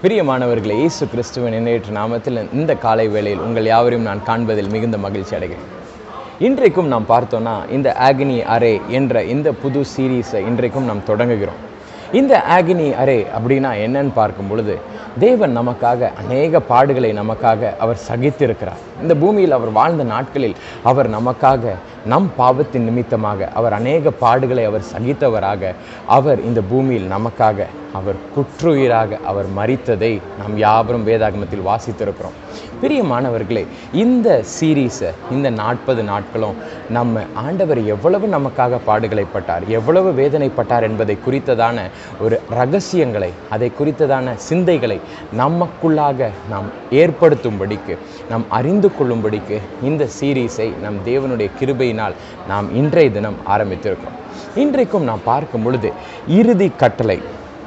பிரியமானவர்களே இயேசு கிறிஸ்துவின் நேற்று நாமத்தில் இந்த காலை வேளையில் உங்கள் யாவரையும் நான் காண்பதில் மிகுந்த மகிழ்ச்சி அடைகிறேன் இன்றைக்கும் நாம் பார்த்தோன்னா இந்த ஆகினி அரே என்ற இந்த புது சீரீஸை இன்றைக்கும் நாம் தொடங்குகிறோம் இந்த ஆகினி அரே அப்படின்னா என்னன்னு பார்க்கும் பொழுது தேவன் நமக்காக அநேக பாடுகளை நமக்காக அவர் சகித்திருக்கிறார் இந்த பூமியில் அவர் வாழ்ந்த நாட்களில் அவர் நமக்காக நம் பாவத்தின் நிமித்தமாக அவர் அநேக பாடுகளை அவர் சகித்தவராக அவர் இந்த பூமியில் நமக்காக அவர் குற்றுயிராக அவர் மரித்ததை நாம் யாவரும் வேதாகமத்தில் வாசித்திருக்கிறோம் பிரியமானவர்களே இந்த சீரீஸை இந்த நாற்பது நாட்களும் நம்ம ஆண்டவர் எவ்வளவு நமக்காக பாடுகளை பட்டார் எவ்வளவு வேதனைப்பட்டார் என்பதை குறித்ததான ஒரு ரகசியங்களை அதை குறித்ததான சிந்தைகளை நமக்குள்ளாக நாம் ஏற்படுத்தும்படிக்கு நாம் அறிந்து கொள்ளும்படிக்கு இந்த சீரீஸை நம் தேவனுடைய கிருபையினால் நாம் இன்றைய தினம் ஆரம்பித்திருக்கிறோம் இன்றைக்கும் நாம் பார்க்கும் பொழுது இறுதி கட்டளை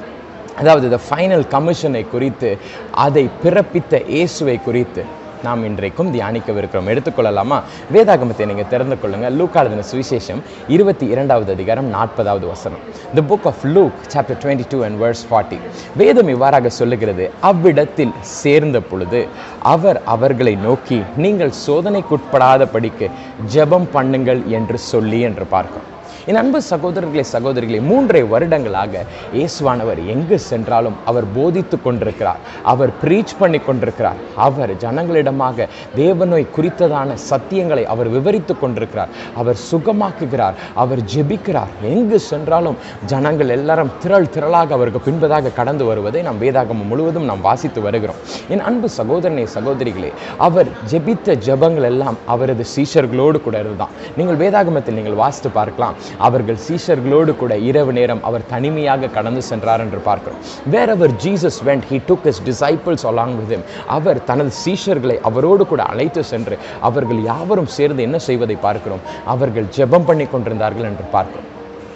அதாவது த ஃபைனல் கமிஷனை குறித்து அதை பிறப்பித்த இயேசுவை குறித்து நாம் இன்றைக்கும் தியானிக்கவிருக்கிறோம் எடுத்துக்கொள்ளலாமா வேதாகமத்தை நீங்கள் திறந்து கொள்ளுங்கள் லூக்காளதின சுவிசேஷம் இருபத்தி இரண்டாவது அதிகாரம் நாற்பதாவது வசனம் the book of Luke chapter twenty two and verse forty வேதம் இவ்வாறாக சொல்லுகிறது அவ்விடத்தில் சேர்ந்த பொழுது அவர் அவர்களை நோக்கி நீங்கள் சோதனைக்குட்படாத படிக்கு ஜெபம் பண்ணுங்கள் என்று சொல்லி என்று பார்க்கிறோம் என் அன்பு சகோதரர்களே சகோதரிகளே மூன்றரை வருடங்களாக இயேசுவானவர் எங்கு சென்றாலும் அவர் போதித்து கொண்டிருக்கிறார் அவர் ப்ரீச் பண்ணி கொண்டிருக்கிறார் அவர் ஜனங்களிடமாக தேவநோய் குறித்ததான சத்தியங்களை அவர் விவரித்து கொண்டிருக்கிறார் அவர் சுகமாக்குகிறார் அவர் ஜெபிக்கிறார் எங்கு சென்றாலும் ஜனங்கள் எல்லாரும் திரள் திரளாக அவருக்கு பின்பதாக கடந்து வருவதை நாம் வேதாகமம் முழுவதும் நாம் வாசித்து வருகிறோம் என் அன்பு சகோதரனே சகோதரிகளே அவர் ஜெபித்த ஜெபங்கள் எல்லாம் அவரது சீஷர்களோடு கூட இருந்துதான் நீங்கள் வேதாகமத்தில் நீங்கள் வாசித்து பார்க்கலாம் அவர்கள் சீஷர்களோடு கூட இரவு நேரம் அவர் தனிமையாக கடந்து சென்றார் என்று பார்க்கிறோம் வேர் அவர் Jesus went he took his disciples along with him அவர் தனது சீஷர்களை அவரோடு கூட அழைத்து சென்று அவர்கள் யாவரும் சேர்ந்து என்ன செய்வதை பார்க்கிறோம் அவர்கள் ஜெபம் பண்ணி கொண்டிருந்தார்கள் என்று பார்க்கிறோம்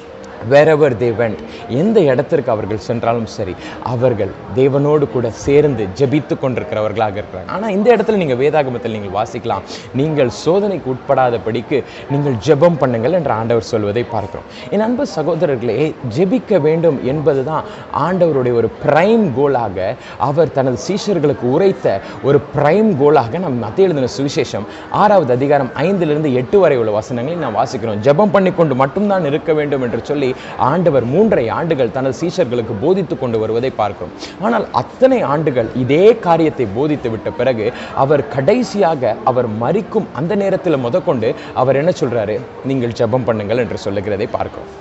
வேறவர் தே வெண்ட் எந்த இடத்திற்கு அவர்கள் சென்றாலும் சரி அவர்கள் தேவனோடு கூட சேர்ந்து ஜெபித்து கொண்டிருக்கிறவர்களாக இருக்கிறாங்க ஆனால் இந்த இடத்துல நீங்கள் வேதாகமத்தில் நீங்கள் வாசிக்கலாம் நீங்கள் சோதனைக்கு உட்படாதபடிக்கு நீங்கள் ஜெபம் பண்ணுங்கள் என்று ஆண்டவர் சொல்வதை பார்க்கிறோம் என் அன்பு சகோதரர்களே ஜெபிக்க வேண்டும் என்பது தான் ஆண்டவருடைய ஒரு பிரைம் கோலாக அவர் தனது சீஷர்களுக்கு உரைத்த ஒரு பிரைம் கோலாக நம் மத்திய எழுதின சுவிசேஷம் ஆறாவது அதிகாரம் ஐந்திலிருந்து எட்டு வரை உள்ள வசனங்களை நாம் வாசிக்கிறோம் ஜெபம் பண்ணி கொண்டு மட்டும்தான் இருக்க வேண்டும் என்று சொல்லி ஆண்டவர் மூன்றரை ஆண்டுகள் தனது சீஷர்களுக்கு போதித்து கொண்டு வருவதை பார்க்கிறோம் ஆனால் அத்தனை ஆண்டுகள் இதே காரியத்தை போதித்து விட்ட பிறகு அவர் கடைசியாக அவர் மறிக்கும் அந்த நேரத்தில் முதற்கொண்டு அவர் என்ன சொல்றாரு நீங்கள் ஜெபம் பண்ணுங்கள் என்று சொல்லுகிறதை பார்க்கிறோம்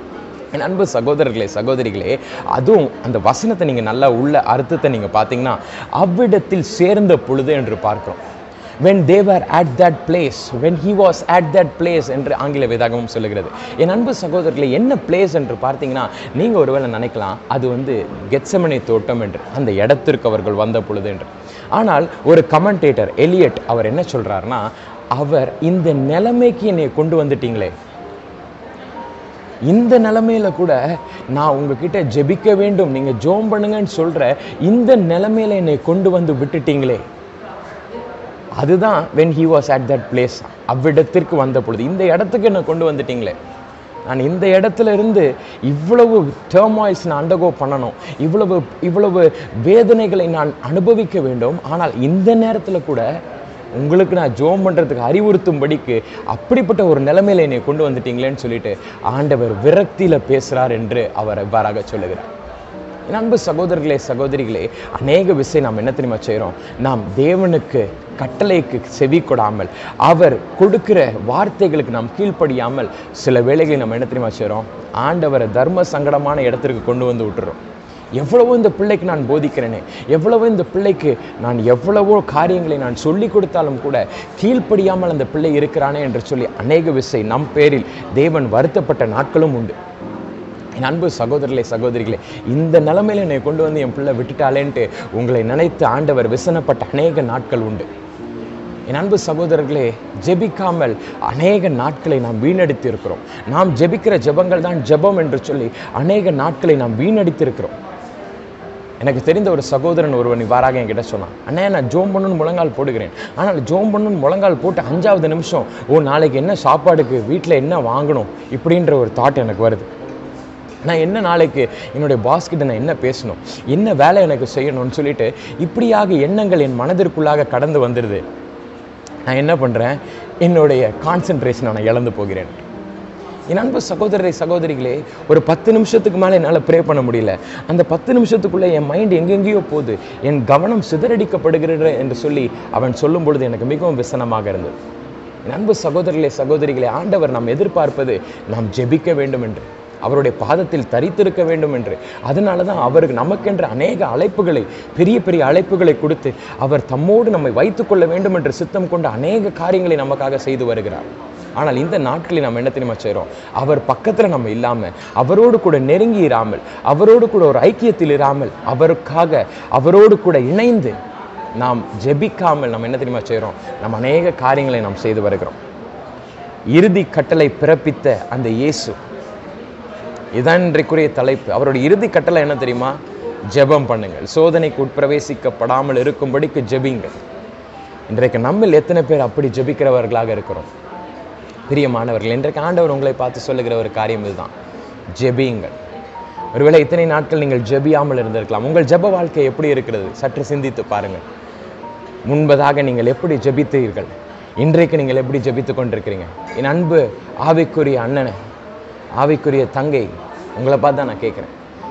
என் அன்பு சகோதரர்களே சகோதரிகளே அதுவும் அந்த வசனத்தை நீங்கள் நல்லா உள்ள அர்த்தத்தை நீங்கள் பார்த்தீங்கன்னா அவ்விடத்தில் சேர்ந்த பொழுது என்று பார்க்கிறோம் when they were at that place when he was at that place என்று ஆங்கில வேதாகமும் சொல்லுகிறது என் அன்பு சகோதரர்களே என்ன பிளேஸ் என்று பார்த்தீங்கன்னா நீங்கள் ஒருவேளை நினைக்கலாம் அது வந்து கெட்சமனை தோட்டம் என்று அந்த இடத்திற்கு அவர்கள் வந்த பொழுது என்று ஆனால் ஒரு கமெண்டேட்டர் எலியட் அவர் என்ன சொல்றாருன்னா அவர் இந்த நிலைமைக்கு என்னை கொண்டு வந்துட்டீங்களே இந்த நிலைமையில கூட நான் உங்ககிட்ட ஜெபிக்க வேண்டும் நீங்க ஜோம் பண்ணுங்கன்னு சொல்ற இந்த நிலைமையில என்னை கொண்டு வந்து விட்டுட்டீங்களே அதுதான் when he was at that place அவ்விடத்திற்கு வந்த பொழுது இந்த இடத்துக்கு என்னை கொண்டு வந்துட்டீங்களே நான் இந்த இடத்துல இருந்து இவ்வளவு டேர்மாய்ஸ் நான் அண்டகோ பண்ணணும் இவ்வளவு இவ்வளவு வேதனைகளை நான் அனுபவிக்க வேண்டும் ஆனால் இந்த நேரத்தில் கூட உங்களுக்கு நான் ஜோம் பண்ணுறதுக்கு அறிவுறுத்தும்படிக்கு அப்படிப்பட்ட ஒரு நிலைமையில என்னை கொண்டு வந்துட்டீங்களேன்னு சொல்லிட்டு ஆண்டவர் விரக்தியில் பேசுகிறார் என்று அவர் இவ்வாறாக சொல்லுகிறார் என் அன்பு சகோதரர்களே சகோதரிகளே அநேக விஷயம் நாம் என்ன தெரியுமா செய்கிறோம் நாம் தேவனுக்கு கட்டளைக்கு செவி கொடாமல் அவர் கொடுக்கிற வார்த்தைகளுக்கு நாம் கீழ்ப்படியாமல் சில வேளைகளில் நம்ம என்ன தெரியுமா செய்கிறோம் ஆண்டவரை தர்ம சங்கடமான இடத்திற்கு கொண்டு வந்து விட்டுறோம் எவ்வளவோ இந்த பிள்ளைக்கு நான் போதிக்கிறேனே எவ்வளவோ இந்த பிள்ளைக்கு நான் எவ்வளவோ காரியங்களை நான் சொல்லி கொடுத்தாலும் கூட கீழ்ப்படியாமல் அந்த பிள்ளை இருக்கிறானே என்று சொல்லி அநேக விசை நம் பேரில் தேவன் வருத்தப்பட்ட நாட்களும் உண்டு என் அன்பு சகோதரர்களே சகோதரிகளே இந்த நிலைமையில என்னை கொண்டு வந்து என் பிள்ளை விட்டுட்டாளேன்ட்டு உங்களை நினைத்து ஆண்டவர் விசனப்பட்ட அநேக நாட்கள் உண்டு என் அன்பு சகோதரர்களே ஜெபிக்காமல் அநேக நாட்களை நாம் வீணடித்து இருக்கிறோம் நாம் ஜெபிக்கிற ஜெபங்கள் தான் ஜெபம் என்று சொல்லி அநேக நாட்களை நாம் வீணடித்திருக்கிறோம் எனக்கு தெரிந்த ஒரு சகோதரன் ஒருவன் இவ்வாறாக என்கிட்ட சொன்னான் அண்ணே நான் ஜோம் பண்ணணும்னு முழங்கால் போடுகிறேன் ஆனால் ஜோம் பண்ணணும்னு முழங்கால் போட்டு அஞ்சாவது நிமிஷம் ஓ நாளைக்கு என்ன சாப்பாடுக்கு வீட்டில் என்ன வாங்கணும் இப்படின்ற ஒரு தாட் எனக்கு வருது நான் என்ன நாளைக்கு என்னுடைய பாஸ் கிட்ட நான் என்ன பேசணும் என்ன வேலை எனக்கு செய்யணும்னு சொல்லிட்டு இப்படியாக எண்ணங்கள் என் மனதிற்குள்ளாக கடந்து வந்துடுது நான் என்ன பண்ணுறேன் என்னுடைய கான்சென்ட்ரேஷனை நான் இழந்து போகிறேன் என் அன்பு சகோதரரை சகோதரிகளே ஒரு பத்து நிமிஷத்துக்கு மேலே என்னால் ப்ரே பண்ண முடியல அந்த பத்து நிமிஷத்துக்குள்ளே என் மைண்ட் எங்கெங்கேயோ போகுது என் கவனம் சிதறடிக்கப்படுகிறது என்று சொல்லி அவன் சொல்லும் பொழுது எனக்கு மிகவும் விசனமாக இருந்தது என் அன்பு சகோதரர்களே சகோதரிகளே ஆண்டவர் நாம் எதிர்பார்ப்பது நாம் ஜெபிக்க வேண்டும் என்று அவருடைய பாதத்தில் தரித்திருக்க வேண்டும் என்று அதனால தான் அவருக்கு நமக்கென்ற அநேக அழைப்புகளை பெரிய பெரிய அழைப்புகளை கொடுத்து அவர் தம்மோடு நம்மை வைத்துக்கொள்ள வேண்டும் என்று சித்தம் கொண்ட அநேக காரியங்களை நமக்காக செய்து வருகிறார் ஆனால் இந்த நாட்களில் நம்ம என்ன தெரியுமா செய்கிறோம் அவர் பக்கத்தில் நம்ம இல்லாமல் அவரோடு கூட நெருங்கி இராமல் அவரோடு கூட ஒரு ஐக்கியத்தில் இராமல் அவருக்காக அவரோடு கூட இணைந்து நாம் ஜெபிக்காமல் நம்ம என்ன தெரியுமா செய்கிறோம் நம்ம அநேக காரியங்களை நாம் செய்து வருகிறோம் இறுதி கட்டளை பிறப்பித்த அந்த இயேசு இதான் இன்றைக்குரிய தலைப்பு அவருடைய இறுதி கட்டளை என்ன தெரியுமா ஜெபம் பண்ணுங்கள் சோதனைக்கு உட்பிரவேசிக்கப்படாமல் இருக்கும்படிக்கு ஜெபிங்கள் இன்றைக்கு நம்மில் எத்தனை பேர் அப்படி ஜெபிக்கிறவர்களாக இருக்கிறோம் பிரியமானவர்கள் இன்றைக்கு ஆண்டவர் உங்களை பார்த்து சொல்லுகிற ஒரு காரியம் இதுதான் ஜெபியுங்கள் ஒருவேளை இத்தனை நாட்கள் நீங்கள் ஜெபியாமல் இருந்திருக்கலாம் உங்கள் ஜெப வாழ்க்கை எப்படி இருக்கிறது சற்று சிந்தித்து பாருங்கள் முன்பதாக நீங்கள் எப்படி ஜெபித்தீர்கள் இன்றைக்கு நீங்கள் எப்படி ஜெபித்து கொண்டிருக்கிறீங்க என் அன்பு ஆவிக்குரிய அண்ணனை ஆவிக்குரிய தங்கை உங்களை பார்த்து தான் நான் கேட்குறேன்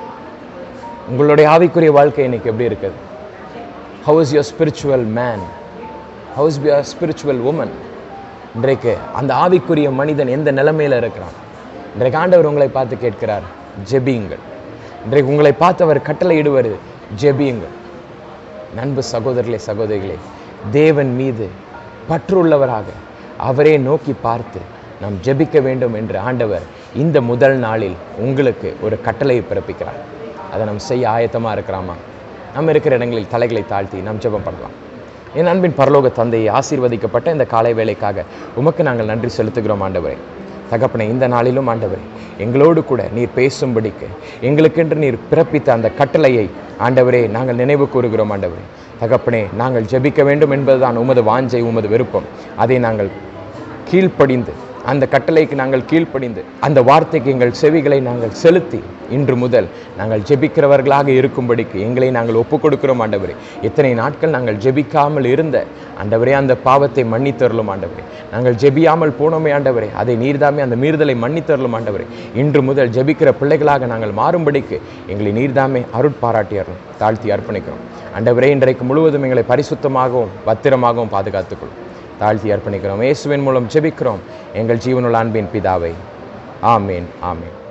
உங்களுடைய ஆவிக்குரிய வாழ்க்கை இன்னைக்கு எப்படி இருக்குது how is your spiritual man how is your spiritual woman இன்றைக்கு அந்த ஆவிக்குரிய மனிதன் எந்த நிலைமையில் இருக்கிறான் இன்றைக்கு ஆண்டவர் உங்களை பார்த்து கேட்கிறார் ஜெபியுங்கள் இன்றைக்கு உங்களை பார்த்து அவர் கட்டளையிடுவது ஜெபியுங்கள் நண்பு சகோதரர்களே சகோதரிகளே தேவன் மீது பற்றுள்ளவராக அவரே நோக்கி பார்த்து நாம் ஜெபிக்க வேண்டும் என்று ஆண்டவர் இந்த முதல் நாளில் உங்களுக்கு ஒரு கட்டளையை பிறப்பிக்கிறார் அதை நாம் செய்ய ஆயத்தமாக இருக்கிறாமா நம்ம இருக்கிற இடங்களில் தலைகளை தாழ்த்தி நாம் ஜெபம் பண்ணலாம் என் அன்பின் பரலோக தந்தையை ஆசீர்வதிக்கப்பட்ட இந்த காலை வேலைக்காக உமக்கு நாங்கள் நன்றி செலுத்துகிறோம் ஆண்டவரே தகப்பனே இந்த நாளிலும் ஆண்டவரே எங்களோடு கூட நீர் பேசும்படிக்கு எங்களுக்கென்று நீர் பிறப்பித்த அந்த கட்டளையை ஆண்டவரே நாங்கள் நினைவு கூறுகிறோம் ஆண்டவரே தகப்பனே நாங்கள் ஜெபிக்க வேண்டும் என்பதுதான் உமது வாஞ்சை உமது விருப்பம் அதை நாங்கள் கீழ்ப்படிந்து அந்த கட்டளைக்கு நாங்கள் கீழ்ப்படிந்து அந்த வார்த்தைக்கு எங்கள் செவிகளை நாங்கள் செலுத்தி இன்று முதல் நாங்கள் ஜெபிக்கிறவர்களாக இருக்கும்படிக்கு எங்களை நாங்கள் ஒப்புக் கொடுக்கிறோம் ஆண்டவரே இத்தனை நாட்கள் நாங்கள் ஜெபிக்காமல் இருந்த ஆண்டவரே அந்த பாவத்தை மன்னித்தருளும் ஆண்டவரே நாங்கள் ஜெபியாமல் போனோமே ஆண்டவரே அதை நீர்தாமே அந்த மீறுதலை மன்னித்தருளும் ஆண்டவரே இன்று முதல் ஜெபிக்கிற பிள்ளைகளாக நாங்கள் மாறும்படிக்கு எங்களை நீர்தாமே அருட்பாராட்டியறோம் தாழ்த்தி அர்ப்பணிக்கிறோம் ஆண்டவரே இன்றைக்கு முழுவதும் எங்களை பரிசுத்தமாகவும் பத்திரமாகவும் பாதுகாத்துக்கொள்ளும் தாழ்த்தி அர்ப்பணிக்கிறோம் இயேசுவின் மூலம் ஜெபிக்கிறோம் எங்கள் ஜீவனுள்ள அன்பின் பிதாவை ஆமேன் ஆமேன்